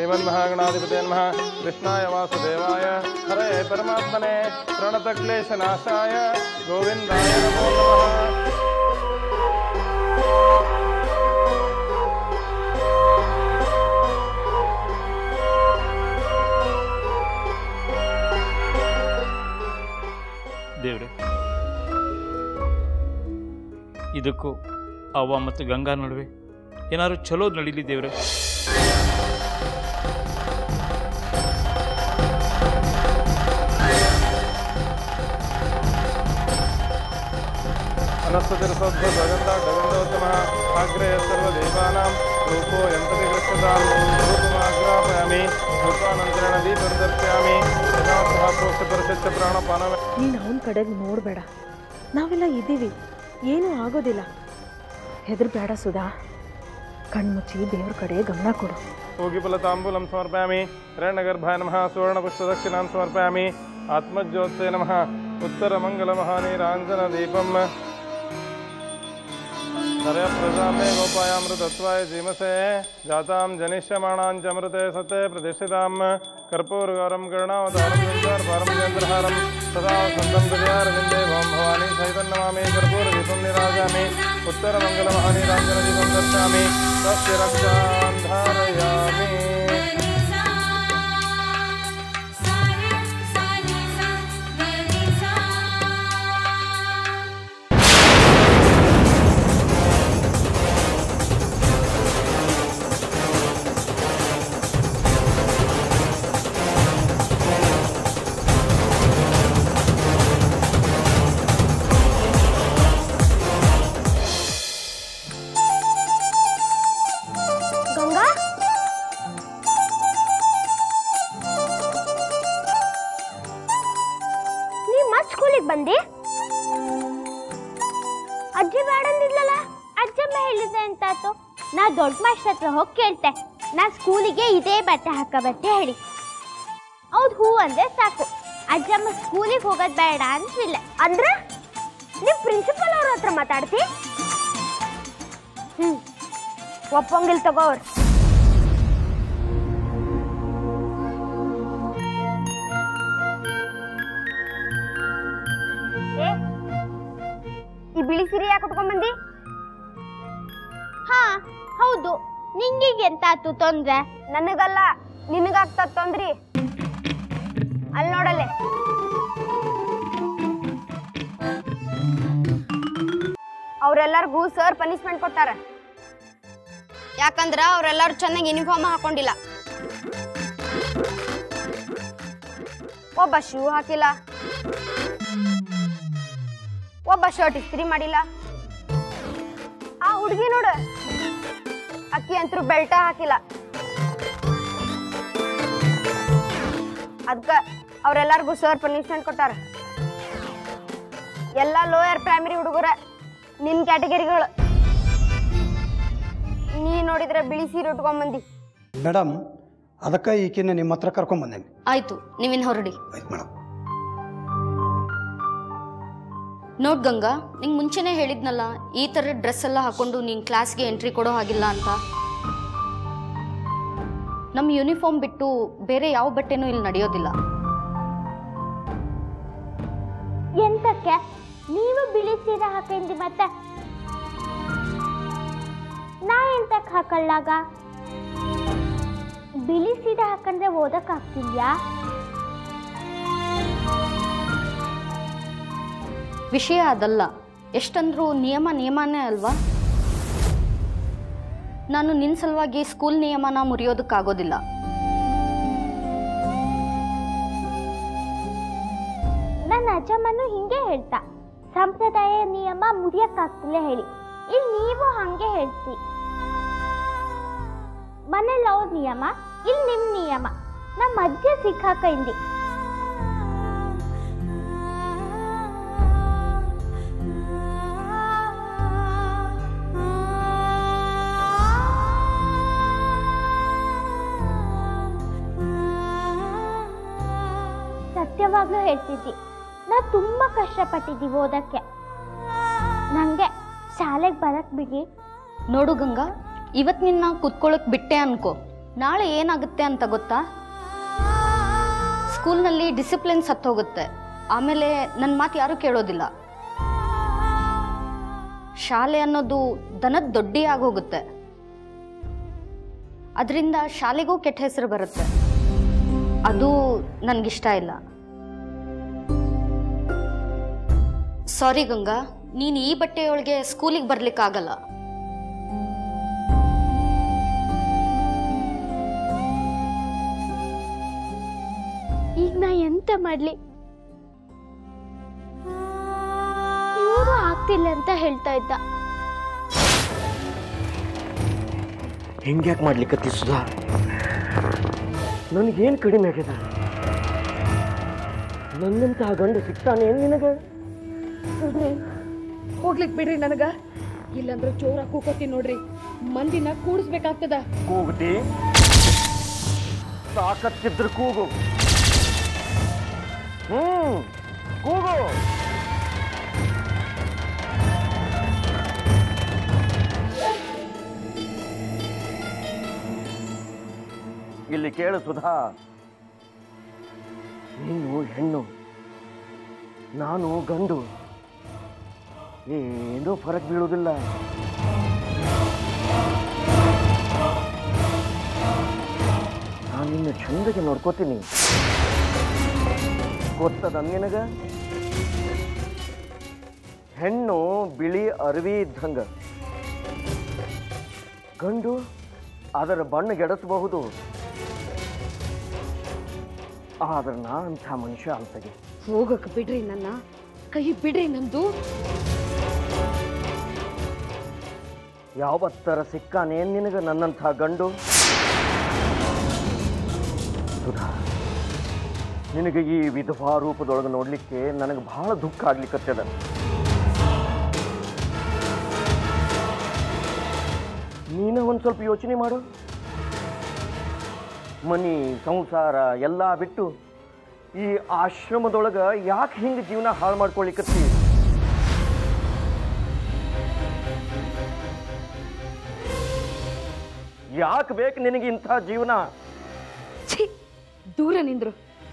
श्रीमन्महागणाधिपते नमः कृष्णाय वासुदेवाय हरे परमात्मने प्रणतक्लेशनाशाय गोविन्दाय नमो नमः ದೇವ್ರೆ ಇದಕ್ಕೂ ಅವ್ವ ಮತ್ತು ಗಂಗಾ ನಡುವೆ ಏನಾದ್ರು ಚಲೋ ನಡೀಲಿ ದೇವ್ರೆ अनस्ततिरसोद्भगन्धा गगन्दोत्तमः आग्रे सर्वदेवानां रूपो यन्तति गृह्यतां रूपमाग्रापयामि रूपानन्तरेण दीपं दर्शयामि यथा सः प्रोक्तपरिशिष्ट प्राणपानः ನೀನು ಅವನ ಕಡೆಗೆ ನೋಡಬೇಡ ನಾವೆಲ್ಲ ಇದ್ದೀವಿ ಏನೂ ಆಗೋದಿಲ್ಲ ಹೆದರ್ಬೇಡ ಸುಧಾ ಕಣ್ಮುಚ್ಚಿ ದೇವ್ರ ಕಡೆ ಗಮನ ಕೊಡು पूगिफलताम्बूलं समर्पयामि हिरण्यगर्भाय नमः सुवर्णपुष्पदक्षिणां समर्पयामि आत्मज्योत्से नमः उत्तरमङ्गलमहानीराञ्जनदीपम् नरप्रजामे गोपायामृतत्वाय जीमसे जातां जनिष्यमाणाञ्चमृते सते प्रतिष्ठितां कर्पूरगौरं कर्णावतारं चन्द्रहारं सदा सन्तं हृदयारविन्दे भवं भवानी सहितं नमामि कर्पूरदीपं निराजामि उत्तरमङ्गलमहानीराञ्जनदीपं दर्शयामि तस्य रक्षां धारयामि ಗಂಗಾ ನೀ ಮತ್ ಸ್ಕೂಲಿಗೆ ಬಂದಿ ಅಜ್ಜಿ ಬೇಡಂದಿದ್ಲಲ್ಲ ಅಜ್ಜಮ್ಮ ಹೇಳಿದೆ ಅಂತಾತು ನಾ ದೊಡ್ಡ ಮಾಸ್ಟರ್ ಹತ್ರ ಹೋಗಿ ಕೇಳ್ತೆ ನಾ ಸ್ಕೂಲಿಗೆ ಇದೇ ಬಟ್ಟೆ ಹಾಕಬತ್ತೆ ಹೇಳಿ ಹೌದು ಹೂ ಅಂದ್ರೆ ಸಾಕು ಅಜ್ಜಮ್ಮ ಸ್ಕೂಲಿಗೆ ಹೋಗೋದು ಬೇಡ ಅಂತಿಲ್ಲ ಅಂದ್ರೆ ನೀವು ಪ್ರಿನ್ಸಿಪಲ್ ಅವ್ರ ಹತ್ರ ಮಾತಾಡ್ತಿ ಹ್ಮ್ ಒಪ್ಪಂಗಿಲ್ ತಗೋರ್ ಈ ಬಿಳಿ ಸೀರೆ ಯಾಕೆ ಉಟ್ಕೊಂಡ್ ಬಂದಿ ಹಾ ಹೌದು ನಿಂಗಿಗೆ ಎಂತಾತು ತೊಂದ್ರೆ ನನಗಲ್ಲ ನಿನಗಾಗ್ತದ ತೊಂದ್ರಿ ಅಲ್ಲಿ ನೋಡಲೆ ಅವ್ರೆಲ್ಲರಿಗೂ ಸರ್ ಪನಿಷ್ಮೆಂಟ್ ಕೊಟ್ಟಾರ ಯಾಕಂದ್ರ ಅವ್ರೆಲ್ಲರೂ ಚೆನ್ನಾಗಿ ಯೂನಿಫಾರ್ಮ್ ಹಾಕೊಂಡಿಲ್ಲ ಒಬ್ಬ ಶೂ ಹಾಕಿಲ್ಲ ಒಬ್ಬ ಶರ್ಟ್ ಇಸ್ತ್ರಿ ಮಾಡಿಲ್ಲ ಆ ಹುಡುಗಿ ನೋಡು ಅಕ್ಕಿ ಅಂತೂ ಬೆಲ್ಟ ಹಾಕಿಲ್ಲ ಅದಕ್ಕ ಅವ್ರೆಲ್ಲರಿಗೂ ಸರ್ ಪನಿಷ್ಮೆಂಟ್ ಕೊಟ್ಟಾರ ಎಲ್ಲ ಲೋಯರ್ ಪ್ರೈಮರಿ ಹುಡುಗರ ನಿನ್ ಕ್ಯಾಟಗರಿಗಳು ನೀ ನೋಡಿದ್ರೆ ಬಿಳಿ ಸೀರೆ ಉಟ್ಕೊಂಡ್ ಬಂದಿ ಮೇಡಮ್ ಅದಕ್ಕೆ ಈಕಿನ ನಿಮ್ಮ ಹತ್ರ ಕರ್ಕೊಂಬಂದೇನೆ ಆಯ್ತು ನೀವಿನ್ ಹೊರಡಿ ಆಯ್ತು ಮೇಡಮ್ ನೋಡ್ ಗಂಗಾ ನಿಂಗೆ ಮುಂಚೆನೇ ಹೇಳಿದ್ನಲ್ಲ ಈ ಥರ ಡ್ರೆಸ್ ಎಲ್ಲ ಹಾಕೊಂಡು ನೀನು ಕ್ಲಾಸ್ಗೆ ಎಂಟ್ರಿ ಕೊಡೋ ಹಾಗಿಲ್ಲ ಅಂತ ನಮ್ಮ ಯೂನಿಫಾರ್ಮ್ ಬಿಟ್ಟು ಬೇರೆ ಯಾವ ಬಟ್ಟೆನೂ ಇಲ್ಲಿ ನಡೆಯೋದಿಲ್ಲ ಎಂತಕ್ಕೆ ನೀವು ಬಿಳಿ ಸೀರೆ ಹಾಕೊಂಡಿ ಮತ್ತೆ ನಾ ಎಂತಕ್ಕೆ ಹಾಕೊಳ್ಳಾಗ ಬಿಳಿ ಸೀರೆ ಹಾಕಂದ್ರೆ ಓದಕ್ ಆಗ್ತಿದ್ಯಾ ವಿಷಯ ಅದಲ್ಲ ಎಷ್ಟಂದ್ರೂ ನಿಯಮ ನಿಯಮನೇ ಅಲ್ವಾ ನಾನು ನಿನ್ನ ಸಲುವಾಗಿ ಸ್ಕೂಲ್ ನಿಯಮನ ಮುರಿಯೋದಕ್ಕಾಗೋದಿಲ್ಲ ನನ್ನ ಅಜ್ಜಮ್ಮನು ಹಿಂಗೆ ಹೇಳ್ತಾ ಸಂಪ್ರದಾಯ ನಿಯಮ ಮುರಿಯಕ್ಕಾಗ್ತಿಲ್ಲ ಹೇಳಿ ಇಲ್ಲಿ ನೀವು ಹಂಗೆ ಹೇಳ್ತಿ ಮನೇಲಿ ಅವ್ರ ನಿಯಮ ಇಲ್ಲಿ ನಿಮ್ ನಿಯಮ ನಮ್ಮ ಅಜ್ಜ ಸಿಕ್ಕಾಕಂಡಿ ಸತ್ಯವಾಗ್ಲೂ ಹೇಳ್ತಿದ್ದಿ ನಾ ತುಂಬಾ ಕಷ್ಟಪಟ್ಟಿದ್ದೀವಿ ಓದಕ್ಕೆ ನಂಗೆ ಶಾಲೆಗೆ ಬರಕ್ ಬಿಡಿ ನೋಡು ಗಂಗಾ ಇವತ್ತು ನಿನ್ನ ಕುತ್ಕೊಳ್ಳೋಕೆ ಬಿಟ್ಟೆ ಅನ್ಕೋ ನಾಳೆ ಏನಾಗುತ್ತೆ ಅಂತ ಗೊತ್ತಾ ಸ್ಕೂಲ್ನಲ್ಲಿ ಡಿಸಿಪ್ಲಿನ್ ಸತ್ತೋಗುತ್ತೆ ಆಮೇಲೆ ನನ್ನ ಮಾತು ಯಾರೂ ಕೇಳೋದಿಲ್ಲ ಶಾಲೆ ಅನ್ನೋದು ದನದ ದೊಡ್ಡಿ ಆಗೋಗುತ್ತೆ ಅದರಿಂದ ಶಾಲೆಗೂ ಕೆಟ್ಟ ಹೆಸರು ಬರುತ್ತೆ ಅದು ನನಗಿಷ್ಟ ಇಲ್ಲ ಸಾರಿ ಗಂಗಾ ನೀನು ಈ ಬಟ್ಟೆಯೊಳಗೆ ಸ್ಕೂಲಿಗೆ ಬರ್ಲಿಕ್ಕಾಗಲ್ಲ ಈಗ ನಾ ಎಂತ ಮಾಡ್ಲಿ ಇವರು ಆಗ್ತಿಲ್ಲ ಅಂತ ಹೇಳ್ತಾ ಇದ್ದ ಹಿಂಗ್ಯಾಕೆ ಮಾಡ್ಲಿಕ್ಕತ್ತಿ ಸುಧಾ ನನಗೇನು ಕಡಿಮೆ ಆಗ್ಯದ ನನ್ನಂತಹ ಗಂಡು ಸಿಗ್ತಾನೆ ಏನ್ ನಿನಗೆ ಹೋಗ್ಲಿಕ್ ಬಿಡ್ರಿ ನನಗ ಇಲ್ಲಂದ್ರ ಜೋರ ಕೂಕೋತೀನಿ ನೋಡ್ರಿ ಮಂದಿನ ಕೂಡಿಸ್ಬೇಕಾಗ್ತದ ಕೂಗ್ತಿ ಸಾಕತ್ತಿದ್ರು ಕೂಗು ಹ್ಮ್ ಕೂಗು ಇಲ್ಲಿ ಕೇಳು ಸುಧಾ ನೀನು ಹೆಣ್ಣು ನಾನು ಗಂಡು ಏನೂ ಫರಕ್ ಬೀಳುವುದಿಲ್ಲ ನಾನು ನಿನ್ನ ಚಂದಗೆ ನೋಡ್ಕೋತೀನಿ ಗೊತ್ತದ ನಿನಗ ಹೆಣ್ಣು ಬಿಳಿ ಅರವಿ ಇದ್ದಂಗ ಗಂಡು ಅದರ ಬಣ್ಣ ಗೆಡಿಸಬಹುದು ಆದ್ರೆ ನಾ ಅಂಥ ಮನುಷ್ಯ ಅಂತಗೆ ಹೋಗಕ್ ಬಿಡ್ರಿ ನನ್ನ ಕೈ ಬಿಡ್ರಿ ನಂದು ಯಾವತ್ತರ ಸಿಕ್ಕಾನೇನ್ ನಿನಗ ನನ್ನಂಥ ಗಂಡು ಸುಧಾ ನಿನಗೆ ಈ ವಿಧವಾ ರೂಪದೊಳಗೆ ನೋಡ್ಲಿಕ್ಕೆ ನನಗೆ ಬಹಳ ದುಃಖ ಆಗ್ಲಿಕ್ಕತ್ತದ ನೀನ ಒಂದು ಸ್ವಲ್ಪ ಯೋಚನೆ ಮಾಡು ಮನಿ ಸಂಸಾರ ಎಲ್ಲ ಬಿಟ್ಟು ಈ ಆಶ್ರಮದೊಳಗ ಯಾಕೆ ಹಿಂಗೆ ಜೀವನ ಹಾಳು ಮಾಡ್ಕೊಳ್ಳಿಕತ್ತಿ ಯಾಕೆ ಬೇಕು ನಿನಗೆ ಇಂಥ ಜೀವನ ಛೀ ದೂರ ನಿಂದ್ರು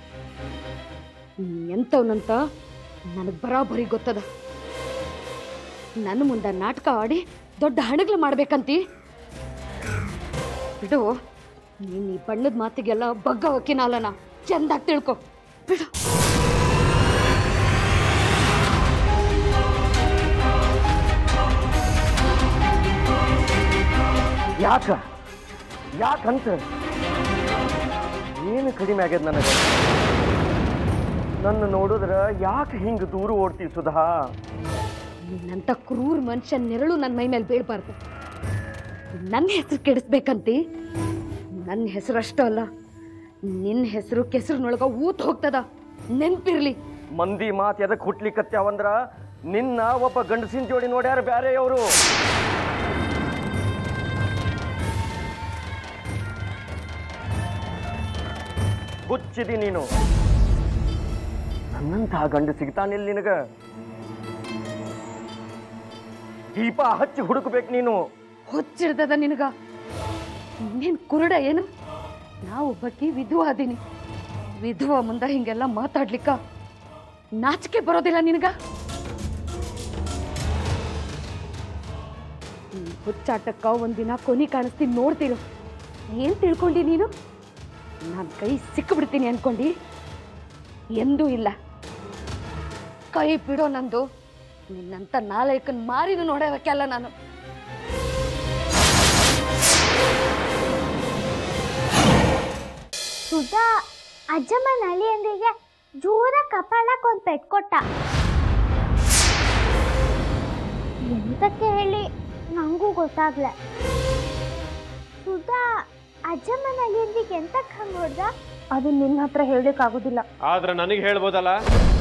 ಎಂತವನಂತ ನನಗೆ ಬರಾಬರಿ ಗೊತ್ತದ ನನ್ನ ಮುಂದೆ ನಾಟಕ ಆಡಿ ದೊಡ್ಡ ಹಣಗ್ಲು ಮಾಡ್ಬೇಕಂತಿ ಬಿಡು ನೀನ್ ಈ ಬಣ್ಣದ ಮಾತಿಗೆಲ್ಲ ಬಗ್ಗ ಹೊಕ್ಕಿನಲ್ಲ ಚಂದಾಗಿ ತಿಳ್ಕೊ ಬಿಡು ಯಾಕ ಯಾಕಂತ ಏನು ಕಡಿಮೆ ಆಗ್ಯದ ನನಗೆ ನನ್ನ ನೋಡಿದ್ರ ಯಾಕೆ ಹಿಂಗೆ ದೂರ ಓಡ್ತಿ ಸುಧಾ ನಿನ್ನಂತ ಕ್ರೂರ್ ಮನುಷ್ಯ ನೆರಳು ನನ್ನ ಮೈ ಮೇಲೆ ಬೀಳ್ಬಾರ್ದು ನನ್ನ ಹೆಸರು ಕೆಡಿಸ್ಬೇಕಂತಿ ನನ್ನ ಹೆಸರು ಅಷ್ಟೇ ಅಲ್ಲ ನಿನ್ನ ಹೆಸರು ಕೆಸರಿನೊಳಗ ಊತ್ ಹೋಗ್ತದ ನೆನ್ಪಿರ್ಲಿ ಮಂದಿ ಮಾತು ಎದಕ್ಕೆ ಹುಟ್ಲಿಕತ್ಯಾವಂದ್ರ ನಿನ್ನ ಒಬ್ಬ ಗಂಡಸಿನ ಜೋಡಿ ನೋಡ್ಯಾರ ಬ್ಯಾರೆಯವರು ಹುಚ್ಚಿದಿ ನೀನು ನನ್ನಂತಹ ಗಂಡು ಸಿಗ್ತಾನಿಲ್ಲ ನಿನಗ ದೀಪ ಹಚ್ಚಿ ಹುಡುಕ್ಬೇಕು ನೀನು ಹುಚ್ಚಿಡ್ದದ ನಿನಗ ನೀನ್ ಕುರುಡ ಏನು ನಾ ಒಬ್ಬಕ್ಕಿ ವಿಧುವ ಅದೀನಿ ವಿಧುವ ಮುಂದ ಹಿಂಗೆಲ್ಲ ಮಾತಾಡ್ಲಿಕ್ಕ ನಾಚಿಕೆ ಬರೋದಿಲ್ಲ ನಿನಗ ಈ ಹುಚ್ಚಾಟಕ್ಕ ಒಂದಿನ ಕೊನಿ ಕಾಣಿಸ್ತೀನಿ ನೋಡ್ತಿರು ಏನ್ ತಿಳ್ಕೊಂಡಿ ನೀನು ನಾನು ಕೈ ಸಿಕ್ಕಿಬಿಡ್ತೀನಿ ಅನ್ಕೊಂಡಿ ಎಂದೂ ಇಲ್ಲ ಕೈ ಬಿಡೋ ನಂದು ನಿನ್ನಂತ ನಾಲ್ಕನ್ ಮಾರಿನೂ ನೋಡೋದಕ್ಕೆಲ್ಲ ನಾನು ಸುಧಾ ಅಜ್ಜಮ್ಮ ನಳಿಯಂದಿಗೆ ಜೋರ ಕಪಾಳಕ್ಕೆ ಒಂದು ಪೆಟ್ ಕೊಟ್ಟ ಎಂತಕ್ಕೆ ಹೇಳಿ ನಂಗೂ ಗೊತ್ತಾಗ್ಲ ಸುಧಾ ಅಜ್ಜಮ್ಮ ನಳಿಯಂದಿಗೆ ಎಂತಕ್ಕೆ ಹಂಗೆ ಹೊಡ್ದ ಅದು ನಿನ್ನ ಹತ್ರ ಹೇಳಕ್ಕಾಗೋದಿಲ್ಲ ಆದ್ರೆ ನನಗೆ ಹೇಳ್ಬೋದಲ್ಲ